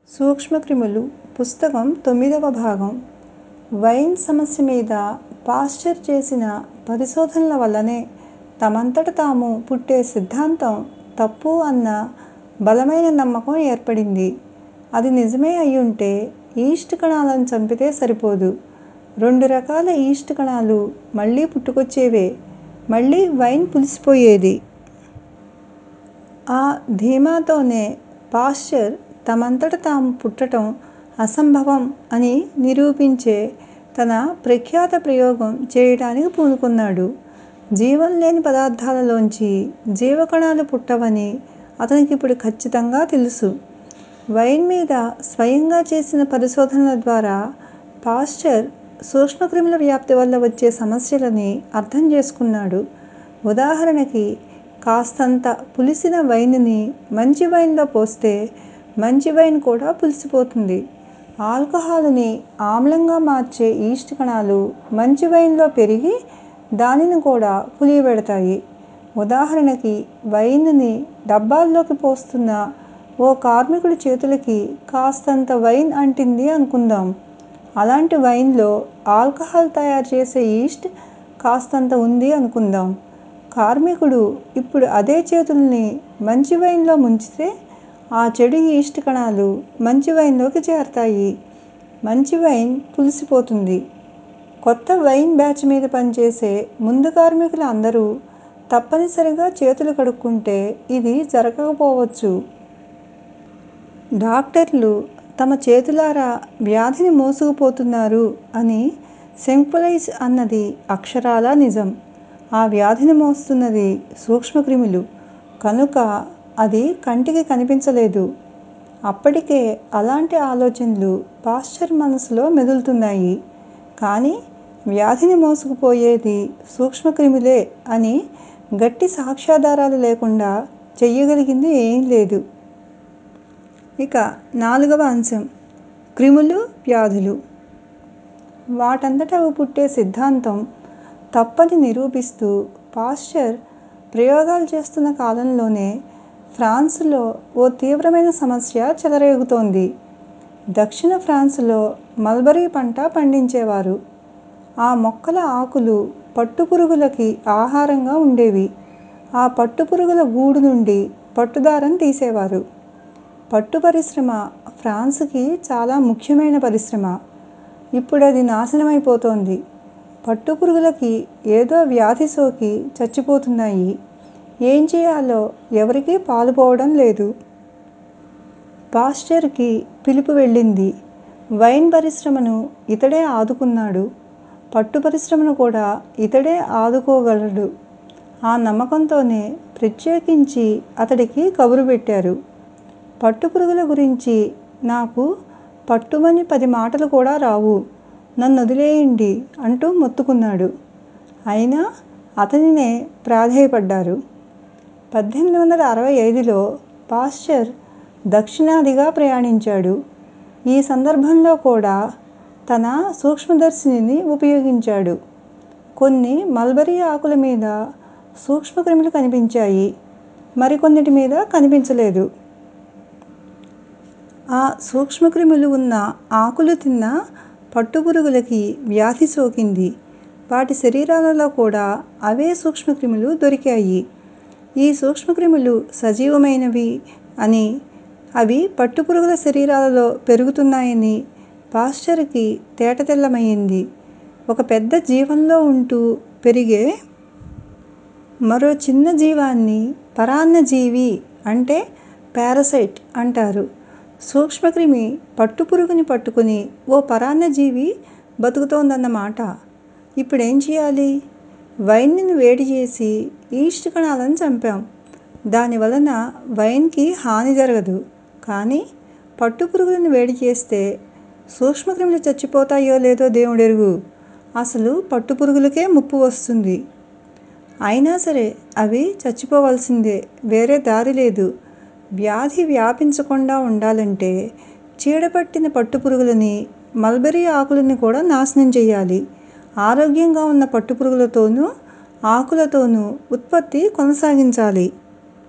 సూక్ష్మక్రిములు పుస్తకం తొమ్మిదవ భాగం వైన్ సమస్య మీద పాశ్చర్ చేసిన పరిశోధనల వల్లనే తమంతట తాము పుట్టే సిద్ధాంతం తప్పు అన్న బలమైన నమ్మకం ఏర్పడింది. అది నిజమే అయ్యుంటే ఈస్ట్ కణాలను చంపితే సరిపోదు. రెండు రకాల ఈస్ట్ కణాలు మళ్ళీ పుట్టుకొచ్చేవే. మళ్ళీ వైన్ పులిసిపోయేది. ఆ ధీమాతోనే పాశ్చర్ తమంతట తాము పుట్టటం అసంభవం అని నిరూపించే తన ప్రఖ్యాత ప్రయోగం చేయటానికి పూనుకున్నాడు. జీవం లేని పదార్థాలలోంచి జీవకణాలు పుట్టవని అతనికిప్పుడు ఖచ్చితంగా తెలుసు. వైన్ మీద స్వయంగా చేసిన పరిశోధనల ద్వారా పాశ్చర్ సూక్ష్మక్రిముల వ్యాప్తి వల్ల వచ్చే సమస్యలని అర్థం చేసుకున్నాడు. ఉదాహరణకి కాస్తంత పులిసిన వైన్ ని మంచి వైన్ లో పోస్తే మంచి వైన్ కూడా పులిసిపోతుంది. ఆల్కహాల్ ని ఆమ్లంగా మార్చే ఈస్ట్ కణాలు మంచి వైన్ లో పెరిగి దానిని కూడా పులియబెడతాయి. ఉదాహరణకి వైన్ ని డబ్బాల్లోకి పోస్తున్న ఓ కార్మికుడి చేతులకి కాస్తంత వైన్ అంటింది అనుకుందాం. అలాంటి వైన్ లో ఆల్కహాల్ తయారు చేసే ఈస్ట్ కాస్తంత ఉంది అనుకుందాం. కార్మికుడు ఇప్పుడు అదే చేతుల్ని మంచి వైన్ లో ముంచితే ఆ చెడు ఈస్ట్ కణాలు మంచి వైన్ లోకి చేరతాయి. మంచి వైన్ పులిసిపోతుంది. కొత్త వైన్ బ్యాచ్ మీద పనిచేసే ముందు కార్మికులు అందరూ తప్పనిసరిగా చేతులు కడుక్కుంటే ఇది జరగకపోవచ్చు. డాక్టర్లు తమ చేతులారా వ్యాధిని మోసుకుపోతున్నారు అని సెంక్వెలైజ్ అన్నది అక్షరాలా నిజం. ఆ వ్యాధిని మోస్తున్నది సూక్ష్మక్రిములు కనుక అది కంటికి కనిపించలేదు. అప్పటికే అలాంటి ఆలోచనలు పాశ్చర్ మనసులో మెదులుతున్నాయి. కానీ వ్యాధిని మోసుకుపోయేది సూక్ష్మక్రిములే అని గట్టి సాక్ష్యాధారాలు లేకుండా చెయ్యగలిగింది ఏమీ లేదు. ఇక నాలుగవ అంశం క్రిములు వ్యాధులు. వాటంతట అవి పుట్టే సిద్ధాంతం తప్పని నిరూపిస్తూ పాశ్చర్ ప్రయోగాలు చేస్తున్న కాలంలోనే ఫ్రాన్సులో ఓ తీవ్రమైన సమస్య చెలరేగుతోంది. దక్షిణ ఫ్రాన్సులో మల్బరీ పంట పండించేవారు. ఆ మొక్కల ఆకులు పట్టుపురుగులకి ఆహారంగా ఉండేవి. ఆ పట్టుపురుగుల గూడు నుండి పట్టుదారం తీసేవారు. పట్టు పరిశ్రమ ఫ్రాన్సుకి చాలా ముఖ్యమైన పరిశ్రమ. ఇప్పుడది నాశనమైపోతోంది. పట్టుపురుగులకి ఏదో వ్యాధి సోకి చచ్చిపోతున్నాయి. ఏం చెయ్యాలో ఎవరికీ పాలుపోవడం లేదు. పాశ్చర్ కి పిలుపు వెళ్ళింది. వైన్ పరిశ్రమను ఇతడే ఆదుకున్నాడు. పట్టు పరిశ్రమను కూడా ఇతడే ఆదుకోగలడు. ఆ నమ్మకంతోనే ప్రత్యేకించి అతడికి కబురు పెట్టారు. పట్టుపురుగుల గురించి నాకు పట్టుమని పది మాటలు కూడా రావు. నన్నొదిలేయండి అంటూ మొత్తుకున్నాడు. అయినా అతనినే ప్రాధేయపడ్డారు. పద్దెనిమిది వందల అరవై ఐదులో పాశ్చర్ దక్షిణాదిగా ప్రయాణించాడు. ఈ సందర్భంలో కూడా తన సూక్ష్మదర్శినిని ఉపయోగించాడు. కొన్ని మల్బరీ ఆకుల మీద సూక్ష్మక్రిములు కనిపించాయి. మరికొన్నిటి మీద కనిపించలేదు. ఆ సూక్ష్మక్రిములు ఉన్న ఆకులు తిన్న పట్టుపురుగులకి వ్యాధి సోకింది. వాటి శరీరాలలో కూడా అవే సూక్ష్మక్రిములు దొరికాయి. ఈ సూక్ష్మక్రిములు సజీవమైనవి అని అవి పట్టుపురుగుల శరీరాలలో పెరుగుతున్నాయని పాశ్చర్ కి తేటతెల్లమయింది. ఒక పెద్ద జీవంలో ఉంటూ పెరిగే మరో చిన్న జీవాన్ని పరాన్నజీవి అంటే పారసైట్ అంటారు. సూక్ష్మక్రిమి పట్టుపురుగుని పట్టుకుని ఓ పరాన్నజీవి బతుకుతోందన్నమాట. ఇప్పుడేం చెయ్యాలి? వైన్ ని వేడిచేసి ఈస్ట్ కణాలను చంపాం. దాని వలన వైన్ కి హాని జరగదు. కానీ పట్టుపురుగులని వేడిచేస్తే సూక్ష్మక్రిములు చచ్చిపోతాయో లేదో దేవుడెరుగు. అసలు పట్టుపురుగులకే ముప్పు వస్తుంది. అయినా సరే అవి చచ్చిపోవలసిందే వేరే దారి లేదు. వ్యాధి వ్యాపించకుండా ఉండాలంటే చీడపట్టిన పట్టుపురుగులని మల్బరీ ఆకులని కూడా నాశనం చెయ్యాలి. ఆరోగ్యంగా ఉన్న పట్టుపురుగులతోనూ ఆకులతోనూ ఉత్పత్తి కొనసాగించాలి.